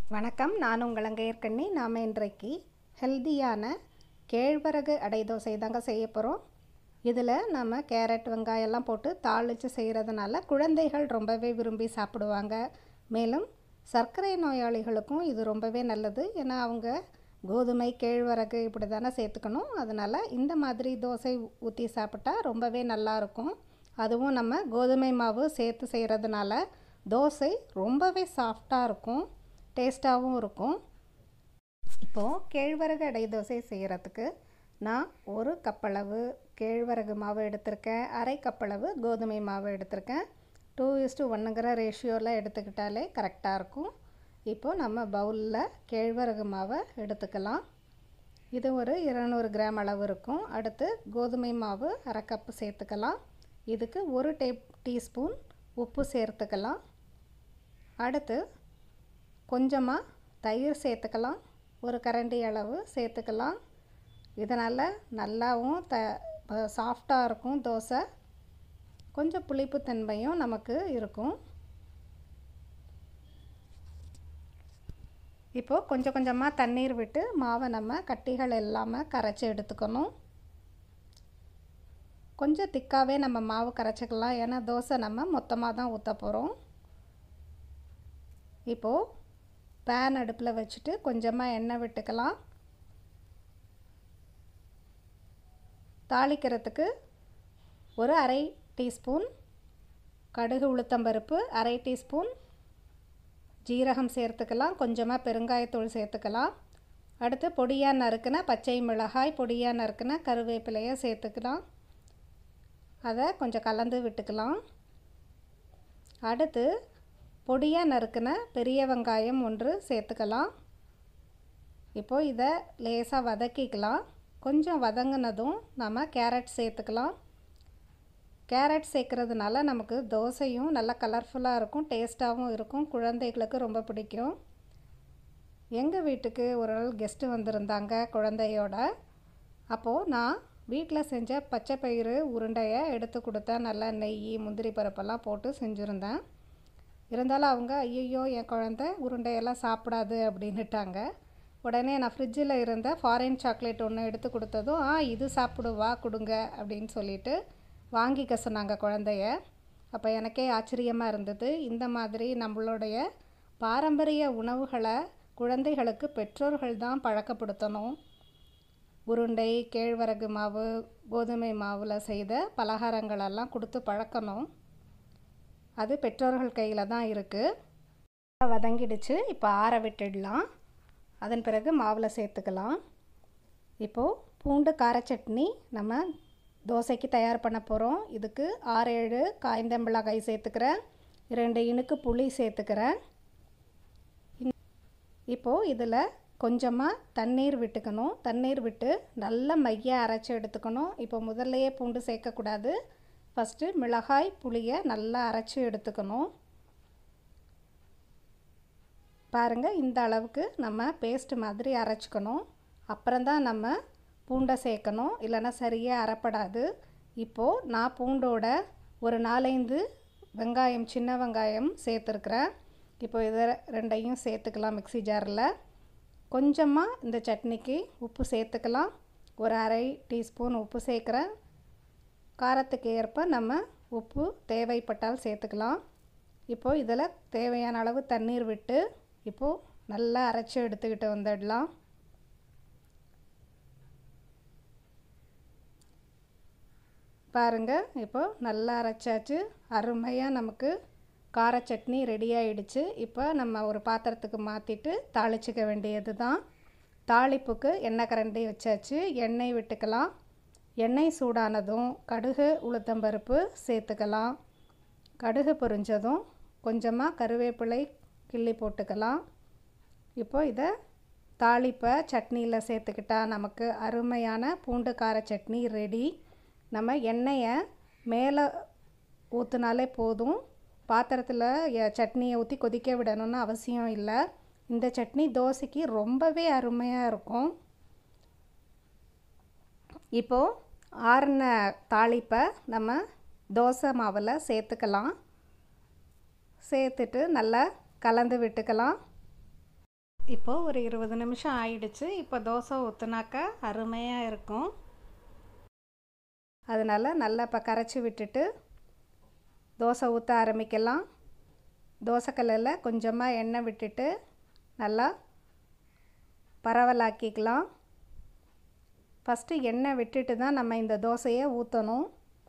வணக்கம் நான் உங்கள் அங்கையர்கண்ணி நாம் இன்றைக்கு ஹெல்தியான கேழ்வரகு அடை தோசை தாங்க செய்ய போகிறோம் இதில் நம்ம கேரட் வெங்காயம்லாம் போட்டு தாளித்து செய்கிறதுனால குழந்தைகள் ரொம்பவே விரும்பி சாப்பிடுவாங்க மேலும் சர்க்கரை நோயாளிகளுக்கும் இது ரொம்பவே நல்லது ஏன்னா அவங்க கோதுமை கேழ்வரகு இப்படி தானே சேர்த்துக்கணும் அதனால் இந்த மாதிரி தோசை ஊற்றி சாப்பிட்டா ரொம்பவே நல்லாயிருக்கும் அதுவும் நம்ம கோதுமை மாவு சேர்த்து செய்கிறதுனால தோசை ரொம்பவே சாஃப்டாக இருக்கும் டேஸ்ட்டாகவும் இருக்கும் இப்போது கேழ்வரகு அடை தோசை செய்கிறதுக்கு நான் ஒரு கப்பளவு கேழ்வரகு மாவு எடுத்திருக்கேன் அரை கப்பளவு கோதுமை மாவு எடுத்திருக்கேன் டூ இஸ்டு ஒன்னுங்கிற ரேஷியோவில் எடுத்துக்கிட்டாலே கரெக்டாக இருக்கும் இப்போது நம்ம பவுலில் கேழ்வரகு மாவை எடுத்துக்கலாம் இது ஒரு இருநூறு கிராம் அளவு இருக்கும் அடுத்து கோதுமை மாவு அரை கப்பு சேர்த்துக்கலாம் இதுக்கு ஒரு டே டீஸ்பூன் உப்பு சேர்த்துக்கலாம் அடுத்து கொஞ்சமாக தயிர் சேர்த்துக்கலாம் ஒரு கரண்டி அளவு சேர்த்துக்கலாம் இதனால் நல்லாவும் த சாஃப்டாக இருக்கும் தோசை கொஞ்சம் புளிப்புத்தன்மையும் நமக்கு இருக்கும் இப்போது கொஞ்சம் கொஞ்சமாக தண்ணீர் விட்டு மாவை நம்ம கட்டிகள் இல்லாமல் கரைச்சி எடுத்துக்கணும் கொஞ்சம் திக்காகவே நம்ம மாவு கரைச்சிக்கலாம் ஏன்னா தோசை நம்ம மொத்தமாக தான் ஊற்ற போகிறோம் இப்போது பேன் அடுப்பில் வச்சுட்டு கொஞ்சமாக எண்ணெய் விட்டுக்கலாம் தாளிக்கிறதுக்கு ஒரு அரை டீஸ்பூன் கடுகு உளுத்தம்பருப்பு அரை டீஸ்பூன் ஜீரகம் சேர்த்துக்கலாம் கொஞ்சமாக பெருங்காயத்தூள் சேர்த்துக்கலாம் அடுத்து பொடியாக நறுக்கின பச்சை மிளகாய் பொடியாக நறுக்கின கருவேப்பிலையை சேர்த்துக்கலாம் அதை கொஞ்சம் கலந்து விட்டுக்கலாம் அடுத்து பொடியாக நறுக்கின பெரிய வெங்காயம் ஒன்று சேர்த்துக்கலாம் இப்போது இதை லேசாக வதக்கிக்கலாம் கொஞ்சம் வதங்கினதும் நம்ம கேரட் சேர்த்துக்கலாம் கேரட் சேர்க்குறதுனால நமக்கு தோசையும் நல்லா கலர்ஃபுல்லாக இருக்கும் டேஸ்ட்டாகவும் இருக்கும் குழந்தைகளுக்கு ரொம்ப பிடிக்கும் எங்கள் வீட்டுக்கு ஒரு நாள் கெஸ்ட்டு வந்திருந்தாங்க குழந்தையோட அப்போது நான் வீட்டில் செஞ்ச பச்சை பயிறு உருண்டையை எடுத்து கொடுத்தேன் நல்லா நெய் முந்திரி பருப்பெல்லாம் போட்டு செஞ்சுருந்தேன் இருந்தாலும் அவங்க ஐயோ என் குழந்த உருண்டையெல்லாம் சாப்பிடாது அப்படின்னுட்டாங்க உடனே நான் ஃப்ரிட்ஜில் இருந்த ஃபாரின் சாக்லேட் ஒன்று எடுத்து கொடுத்ததும் ஆ இது சாப்பிடுவா கொடுங்க அப்படின்னு சொல்லிட்டு வாங்கிக்க சொன்னாங்க குழந்தைய அப்போ எனக்கே ஆச்சரியமாக இருந்தது இந்த மாதிரி நம்மளுடைய பாரம்பரிய உணவுகளை குழந்தைகளுக்கு பெற்றோர்கள் தான் பழக்கப்படுத்தணும் உருண்டை கேழ்வரகு மாவு கோதுமை மாவில் செய்த பலகாரங்களெல்லாம் கொடுத்து பழக்கணும் அது பெற்றோர்கள் கையில் தான் இருக்குது வதங்கிடுச்சு இப்போ ஆற விட்டுடலாம் அதன் பிறகு மாவில் சேர்த்துக்கலாம் இப்போது பூண்டு கார சட்னி நம்ம தோசைக்கு தயார் பண்ண போகிறோம் இதுக்கு ஆறு ஏழு காய்ந்த மிளகாய் சேர்த்துக்கிறேன் ரெண்டு இனுக்கு புளி சேர்த்துக்கிறேன் இப்போது இதில் கொஞ்சமாக தண்ணீர் விட்டுக்கணும் தண்ணீர் விட்டு நல்ல மைய அரைச்சி எடுத்துக்கணும் இப்போ முதல்லையே பூண்டு சேர்க்கக்கூடாது ஃபஸ்ட்டு மிளகாய் புளியை நல்லா அரைச்சி எடுத்துக்கணும் பாருங்கள் இந்த அளவுக்கு நம்ம பேஸ்ட் மாதிரி அரைச்சிக்கணும் அப்புறம்தான் நம்ம பூண்டை சேர்க்கணும் இல்லைன்னா சரியாக அரைப்படாது இப்போது நான் பூண்டோட ஒரு நாலைந்து வெங்காயம் சின்ன வெங்காயம் சேர்த்துருக்குறேன் இப்போ இதை ரெண்டையும் சேர்த்துக்கலாம் மிக்சி ஜாரில் கொஞ்சமாக இந்த சட்னிக்கு உப்பு சேர்த்துக்கலாம் ஒரு அரை டீஸ்பூன் உப்பு சேர்க்குறேன் காரத்துக்கு ஏற்ப நம்ம உப்பு தேவைப்பட்டால் சேர்த்துக்கலாம் இப்போது இதில் தேவையான அளவு தண்ணீர் விட்டு இப்போது நல்லா அரைச்சி எடுத்துக்கிட்டு வந்துடலாம் பாருங்கள் இப்போது நல்லா அரைச்சாச்சு அருமையாக நமக்கு கார சட்னி ரெடி ஆகிடுச்சு இப்போ நம்ம ஒரு பாத்திரத்துக்கு மாற்றிட்டு தாளிச்சிக்க வேண்டியது தான் தாளிப்புக்கு எண்ணெய் கரண்டி வச்சாச்சு எண்ணெய் விட்டுக்கலாம் எண்ணெய் சூடானதும் கடுகு உளுத்தம்பருப்பு சேர்த்துக்கலாம் கடுகு பொரிஞ்சதும் கொஞ்சமாக கருவேப்பிலை கிள்ளி போட்டுக்கலாம் இப்போ இதை தாளிப்பை சட்னியில் சேர்த்துக்கிட்டா நமக்கு அருமையான பூண்டு கார சட்னி ரெடி நம்ம எண்ணெயை மேலே ஊற்றுனாலே போதும் பாத்திரத்தில் சட்னியை ஊற்றி கொதிக்க விடணும்னு அவசியம் இல்லை இந்த சட்னி தோசைக்கு ரொம்பவே அருமையாக இருக்கும் இப்போது ஆறின தாளிப்பை நம்ம தோசை மாவில் சேர்த்துக்கலாம் சேர்த்துட்டு நல்லா கலந்து விட்டுக்கலாம் இப்போது ஒரு இருபது நிமிஷம் ஆயிடுச்சு இப்போ தோசை ஊற்றுனாக்கா அருமையாக இருக்கும் அதனால் நல்லா இப்போ கரைச்சி விட்டுட்டு தோசை ஊற்ற ஆரம்பிக்கலாம் தோசைக்கல்லில் கொஞ்சமாக எண்ணெய் விட்டுட்டு நல்லா பரவலாக்கிக்கலாம் ஃபஸ்ட்டு எண்ணெய் விட்டுட்டு தான் நம்ம இந்த தோசையை ஊற்றணும்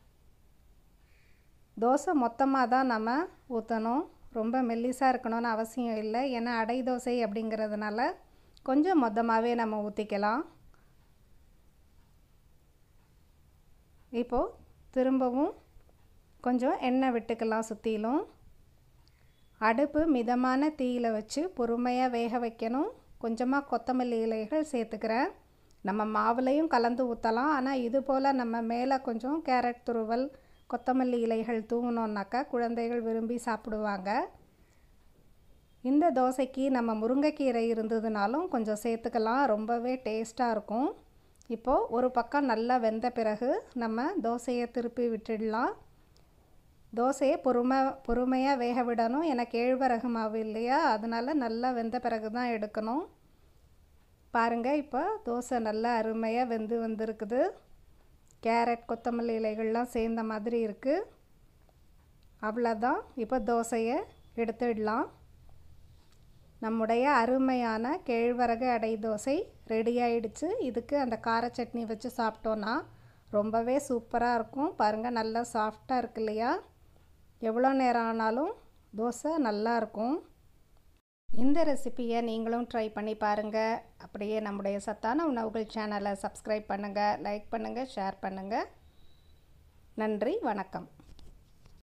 தோசை மொத்தமாக தான் நம்ம ஊற்றணும் ரொம்ப மெல்லிசாக இருக்கணும்னு அவசியம் இல்லை ஏன்னா அடை தோசை அப்படிங்கிறதுனால கொஞ்சம் மொத்தமாகவே நம்ம ஊற்றிக்கலாம் இப்போது திரும்பவும் கொஞ்சம் எண்ணெய் விட்டுக்கலாம் சுற்றிலும் அடுப்பு மிதமான தீயில் வச்சு பொறுமையாக வேக வைக்கணும் கொஞ்சமாக கொத்தமல்லி இலைகள் சேர்த்துக்கிறேன் நம்ம மாவுலையும் கலந்து ஊற்றலாம் ஆனால் இது போல் நம்ம மேலே கொஞ்சம் கேரட் துருவல் கொத்தமல்லி இலைகள் தூங்கினோன்னாக்கா குழந்தைகள் விரும்பி சாப்பிடுவாங்க இந்த தோசைக்கு நம்ம முருங்கைக்கீரை இருந்ததுனாலும் கொஞ்சம் சேர்த்துக்கலாம் ரொம்பவே டேஸ்ட்டாக இருக்கும் இப்போது ஒரு பக்கம் நல்லா வெந்த பிறகு நம்ம தோசையை திருப்பி விட்டுடலாம் தோசையை பொறுமை பொறுமையாக வேக விடணும் ஏன்னா கேழ்வரகு மாவு இல்லையா அதனால் நல்லா வெந்த பிறகு தான் எடுக்கணும் பாருங்கள் இப்போ தோசை நல்லா அருமையாக வெந்து வந்திருக்குது கேரட் கொத்தமல்லி இலைகள்லாம் சேர்ந்த மாதிரி இருக்குது அவ்வளோதான் இப்போ தோசையை எடுத்துடலாம் நம்முடைய அருமையான கேழ்வரகு அடை தோசை ரெடி ஆயிடுச்சு இதுக்கு அந்த கார சட்னி வச்சு சாப்பிட்டோன்னா ரொம்பவே சூப்பராக இருக்கும் பாருங்கள் நல்லா சாஃப்டாக இருக்கு இல்லையா எவ்வளோ நேரம் ஆனாலும் தோசை நல்லா இருக்கும் இந்த ரெசிப்பியை நீங்களும் ட்ரை பண்ணி பாருங்கள் அப்படியே நம்முடைய சத்தான உணவுகள் சேனலை சப்ஸ்கிரைப் பண்ணுங்கள் லைக் பண்ணுங்கள் ஷேர் பண்ணுங்கள் நன்றி வணக்கம்